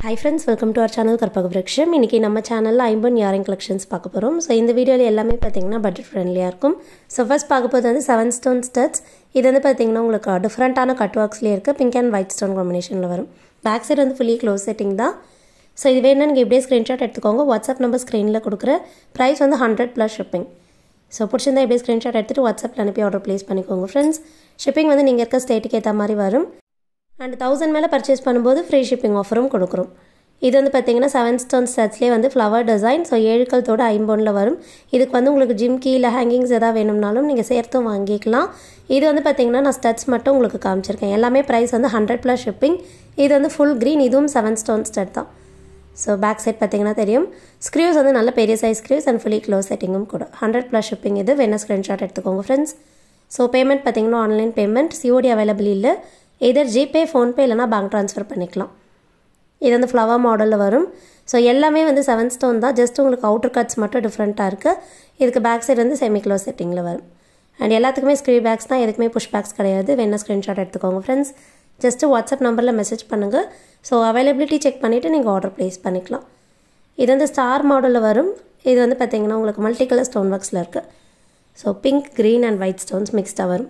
high friends welcome to our channel Karpaga Vriksham இன்றைக்கி நம்ம சேனலில் ஐம்பன் யாரிங் கலெக்ஷன்ஸ் பார்க்க போகிறோம் ஸோ இந்த வீடியோவில் எல்லாமே பார்த்தீங்கன்னா பட்ஜெட் ஃப்ரெண்ட்லியாக இருக்கும் ஸோ ஃபர்ஸ்ட் பார்க்க போது வந்து செவன் ஸ்டோன் ஸ்டட்ஸ் இது வந்து பார்த்தீங்கன்னா உங்களுக்கு டிஃப்ரெண்ட்டான கட் ஒர்க்ஸ்லேயே இருக்குது பிங்க் அண்ட் ஒயிட் ஸ்டோன் காம்பினேஷனில் வரும் பேக் சைடு வந்து ஃபுல்லி க்ளோஸ் செட்டிங் தான் ஸோ இது வேணும்னா நீங்கள் இப்படியே ஸ்க்ரீன்ஷாட் எடுத்துக்கோங்க வாட்ஸ்அப் நம்பர் ஸ்க்ரீனில் கொடுக்குற ப்ரைஸ் வந்து ஹண்ட்ரட் ப்ளஸ் ஷிப்பிங் ஸோ பிடிச்சிருந்தா இப்படியே ஸ்க்ரீன்ஷாட் எடுத்துகிட்டு வாட்ஸ்அப்பில் அனுப்பி ஆர்டர் ப்ளேஸ் பண்ணிக்கோங்க ஃப்ரெண்ட்ஸ் ஷிப்பிங் வந்து நீங்கள் இருக்க ஸ்டேட்டுக்கு ஏற்ற மாதிரி வரும் அண்ட் தௌசண்ட் மேலே பர்ச்சேஸ் பண்ணும்போது ஃப்ரீ ஷிப்பிங் ஆஃபரும் கொடுக்குறோம் இது வந்து பார்த்தீங்கன்னா செவன் ஸ்டோன் செட்ஸ்லேயே வந்து ஃப்ளவர் டிசைன் ஸோ ஏழுக்கல்தோட ஐம்பொன்னில் வரும் இதுக்கு வந்து உங்களுக்கு ஜிம்கி இல்லை ஹேங்கிங்ஸ் எதாவது வேணும்னாலும் நீங்கள் சேர்த்தும் வாங்கிக்கலாம் இது வந்து பார்த்தீங்கன்னா நான் ஸ்டட்ஸ் மட்டும் உங்களுக்கு காமிச்சிருக்கேன் எல்லாமே ப்ரைஸ் வந்து ஹண்ட்ரட் ப்ளஸ் ஷிப்பிங் இது வந்து ஃபுல் க்ரீன் இதுவும் செவன் ஸ்டோன் ஸ்டட் தான் ஸோ பேக் சைட் பார்த்தீங்கன்னா தெரியும் ஸ்க்ரீவ்ஸ் வந்து நல்ல பெரிய size screws and fully close செட்டிங்கும் கூட ஹண்ட்ரட் ப்ளஸ் ஷிப்பிங் இது வேணா ஸ்க்ரீன்ஷாட் எடுத்துக்கோங்க ஃப்ரெண்ட்ஸ் ஸோ பேமெண்ட் பார்த்தீங்கன்னா ஆன்லைன் பேமெண்ட் சிஓடி அவைலபிள் இல்லை எதர் ஜிபே ஃபோன்பே இல்லைனா பேங்க் ட்ரான்ஸ்ஃபர் பண்ணிக்கலாம் இது வந்து ஃப்ளவர் மாடலில் வரும் ஸோ எல்லாமே வந்து செவன் ஸ்டோன் தான் ஜஸ்ட் உங்களுக்கு அவுட்டர் கட்ஸ் மட்டும் டிஃப்ரெண்ட்டாக இருக்குது இதுக்கு பேக் சைடு வந்து செமி க்ளோஸ் செட்டிங்கில் வரும் அண்ட் எல்லாத்துக்குமே ஸ்க்ரீ பேக்ஸ் தான் எதுக்குமே புஷ் பேக்ஸ் கிடையாது வேணா ஸ்க்ரீன்ஷாட் எடுத்துக்கோங்க ஃப்ரெண்ட்ஸ் ஜஸ்ட்டு வாட்ஸ்அப் நம்பரில் மெசேஜ் பண்ணுங்கள் ஸோ அவைலபிலிட்டி செக் பண்ணிவிட்டு நீங்கள் ஆர்டர் ப்ளேஸ் பண்ணிக்கலாம் இது வந்து ஸ்டார் மாடலில் வரும் இது வந்து பார்த்திங்கன்னா உங்களுக்கு மல்டி கலர் ஸ்டோன் ஒர்க்ஸில் இருக்குது so pink green and white stones மிக்ஸ்டாக வரும்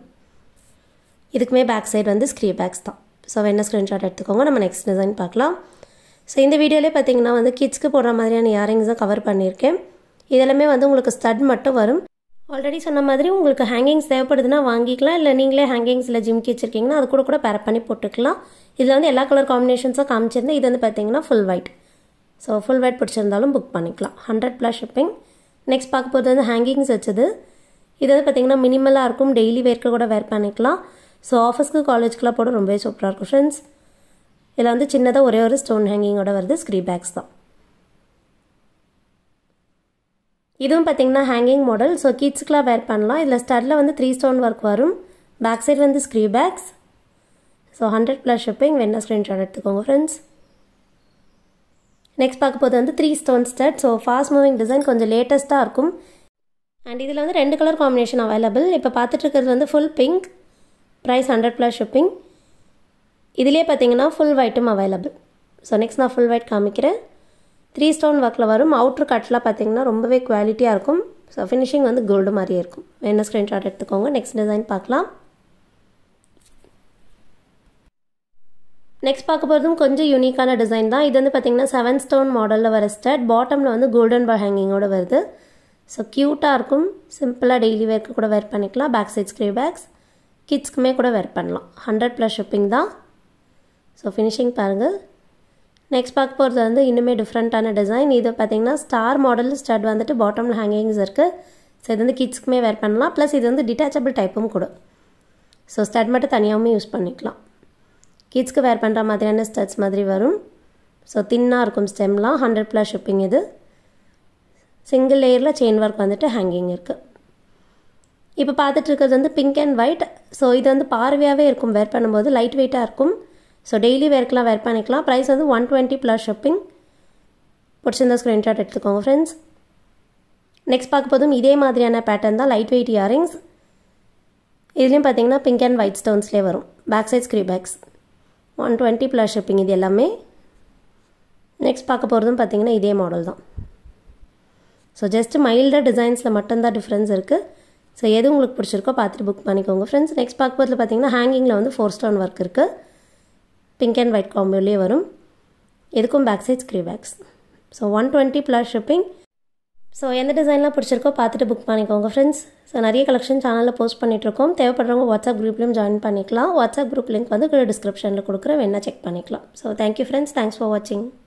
இதுக்குமே பேக் சைடு வந்து ஸ்க்ரீ பேக்ஸ் தான் ஸோ வேணா ஸ்க்ரீன்ஷாட் எடுத்துக்கோங்க நம்ம நெக்ஸ்ட் டிசைன் பார்க்கலாம் ஸோ இந்த வீடியோலேயே பார்த்தீங்கன்னா வந்து கிட்ஸ்க்கு போடுற மாதிரியான இயரிங்ஸ் தான் கவர் பண்ணியிருக்கேன் இதெல்லாமே வந்து உங்களுக்கு ஸ்டட் மட்டும் வரும் ஆல்ரெடி சொன்ன மாதிரி உங்களுக்கு ஹேங்கிங்ஸ் தேவைப்படுதுன்னா வாங்கிக்கலாம் இல்லை நீங்களே ஹேங்கிங்ஸ் இல்லை ஜிம்கி வச்சுருக்கீங்கன்னா அது கூட கூட பேர் பண்ணி போட்டுக்கலாம் இதில் வந்து எல்லா கலர் காம்பினேஷன்ஸும் காமிச்சிருந்தேன் இது வந்து பார்த்தீங்கன்னா full white so full white பிடிச்சிருந்தாலும் புக் பண்ணிக்கலாம் ஹண்ட்ரட் ப்ளஸ் ஷிப்பிங் நெக்ஸ்ட் பார்க்க போகிறது வந்து ஹேங்கிங்ஸ் வச்சது இது வந்து பார்த்திங்கன்னா மினிமலாக இருக்கும் டெய்லி வேர்க்கு கூட வேர் பண்ணிக்கலாம் ஸோ ஆஃபீஸ்க்கு காலேஜ்க்குலாம் போட ரொம்பவே சூப்பராக இருக்கும் ஃப்ரெண்ட்ஸ் இதில் வந்து சின்னதாக ஒரே ஒரு ஸ்டோன் ஹேங்கிங்கோட வருது ஸ்க்ரீ பேக்ஸ் தான் இதுவும் பார்த்தீங்கன்னா ஹேங்கிங் மாடல் ஸோ கிட்ஸ்க்குலாம் வேர் பண்ணலாம் இதில் ஸ்டட்டில் வந்து த்ரீ ஸ்டோன் ஒர்க் வரும் பேக் சைடு வந்து screw backs so hundred plus shipping வேணா ஸ்க்ரீன்ஷாட் எடுத்துக்கோங்க ஃப்ரெண்ட்ஸ் நெக்ஸ்ட் பார்க்க போது வந்து three stone stud so fast moving design கொஞ்சம் லேட்டஸ்ட்டாக இருக்கும் அண்ட் இதில் வந்து ரெண்டு கலர் காம்பினேஷன் அவைலபிள் இப்போ பார்த்துட்டு இருக்கிறது வந்து full pink price hundred plus shipping இதிலே பார்த்தீங்கன்னா ஃபுல் ஒயிட்டும் அவைலபிள் ஸோ நெக்ஸ்ட் நான் ஃபுல் ஒயிட் காமிக்கிறேன் த்ரீ ஸ்டோன் ஒர்க்கில் வரும் அவுட்ரு கட்லாம் பார்த்தீங்கன்னா ரொம்பவே குவாலிட்டியாக இருக்கும் ஸோ ஃபினிஷிங் வந்து கோல்டு மாதிரியே இருக்கும் வேணா ஸ்க்ரீன்ஷாட் எடுத்துக்கோங்க நெக்ஸ்ட் டிசைன் பார்க்கலாம் நெக்ஸ்ட் பார்க்க போகிறதும் கொஞ்சம் யூனிக்கான டிசைன் தான் இது வந்து பார்த்தீங்கன்னா செவன் ஸ்டோன் மாடலில் வர ஸ்டட் பாட்டமில் வந்து கோல்டன் பால் ஹேங்கிங்கோட வருது ஸோ க்யூட்டாக இருக்கும் சிம்பிளாக டெய்லி வேர்க்கு கூட வேர் பண்ணிக்கலாம் பேக் சைட் ஸ்க்ரீ பேக்ஸ் கிட்ஸ்க்குமே கூட வேர் பண்ணலாம் ஹண்ட்ரட் ப்ளஸ் ஷிப்பிங் தான் ஸோ ஃபினிஷிங் பாருங்கள் நெக்ஸ்ட் பார்க்க போகிறது வந்து இன்னுமே டிஃப்ரெண்ட்டான டிசைன் இது பார்த்தீங்கன்னா ஸ்டார் மாடல் ஸ்டட் வந்துட்டு பாட்டமில் ஹேங்கிங்ஸ் இருக்குது ஸோ இது வந்து கிட்ஸ்க்குமே வேர் பண்ணலாம் ப்ளஸ் இது வந்து டிட்டாச்சபிள் டைப்பும் கூட ஸோ ஸ்டட் மட்டும் தனியாகவும் யூஸ் பண்ணிக்கலாம் கிட்ஸ்க்கு வேர் பண்ணுற மாதிரியான ஸ்டட்ஸ் மாதிரி வரும் ஸோ தின்னாக இருக்கும் ஸ்டெம்லாம் ஹண்ட்ரட் ப்ளஸ் ஷிப்பிங் இது சிங்கிள் லேயரில் செயின் ஒர்க் வந்துட்டு ஹேங்கிங் இருக்குது இப்போ பார்த்துட்டு இருக்கிறது வந்து பிங்க் அண்ட் ஒயிட் ஸோ இது வந்து பார்வையாகவே இருக்கும் வேர் பண்ணும்போது லைட் வெயிட்டாக இருக்கும் ஸோ டெய்லி வேர்க்கெலாம் வேர் பண்ணிக்கலாம் ப்ரைஸ் வந்து ஒன் டுவெண்ட்டி ப்ளஸ் ஷிப்பிங் பிடிச்சிருந்தா ஸ்க்ரீன்ஷாட் எடுத்துக்கோங்க ஃப்ரெண்ட்ஸ் நெக்ஸ்ட் பார்க்க போதும் இதே மாதிரியான பேட்டர்ன் தான் லைட் வெயிட் இயரிங்ஸ் இதுலேயும் பார்த்தீங்கன்னா பிங்க் அண்ட் ஒயிட் ஸ்டோன்ஸ்லேயே வரும் back side screw backs one twenty plus shipping இது எல்லாமே நெக்ஸ்ட் பார்க்க போகிறதும் பார்த்தீங்கன்னா இதே மாடல் தான் ஸோ ஜஸ்ட் மைல்டாக டிசைன்ஸில் மட்டும்தான் டிஃப்ரென்ஸ் இருக்குது ஸோ எது உங்களுக்கு பிடிச்சிருக்கோ பார்த்துட்டு புக் பண்ணிக்கோங்க ஃப்ரெண்ட்ஸ் நெக்ஸ்ட் பார்க்க போதில் பார்த்தீங்கன்னா ஹேங்கிங்கில் வந்து ஃபோர் ஸ்டோன் ஒர்க் இருக்குது பிங்க் அண்ட் ஒயிட் காம்போலேயே வரும் இதுக்கும் back side screw backs so one twenty plus shipping so எந்த டிசைன்லாம் பிடிச்சிருக்கோ பார்த்துட்டு புக் பண்ணிக்கோங்க ஃப்ரெண்ட்ஸ் ஸோ நிறைய கலெக்ஷன் சேனலில் போஸ்ட் பண்ணிகிட்ருக்கோம் தேவைப்படுறவங்க வாட்ஸ்அப் குரூப்லேயும் ஜாயின் பண்ணிக்கலாம் வாட்ஸ்அப் குரூப் லிங்க் வந்து டிஸ்கிரிப்ஷனில் கொடுக்குறேன் வேணால் செக் பண்ணிக்கலாம் so thank you friends thanks for வாட்சிங்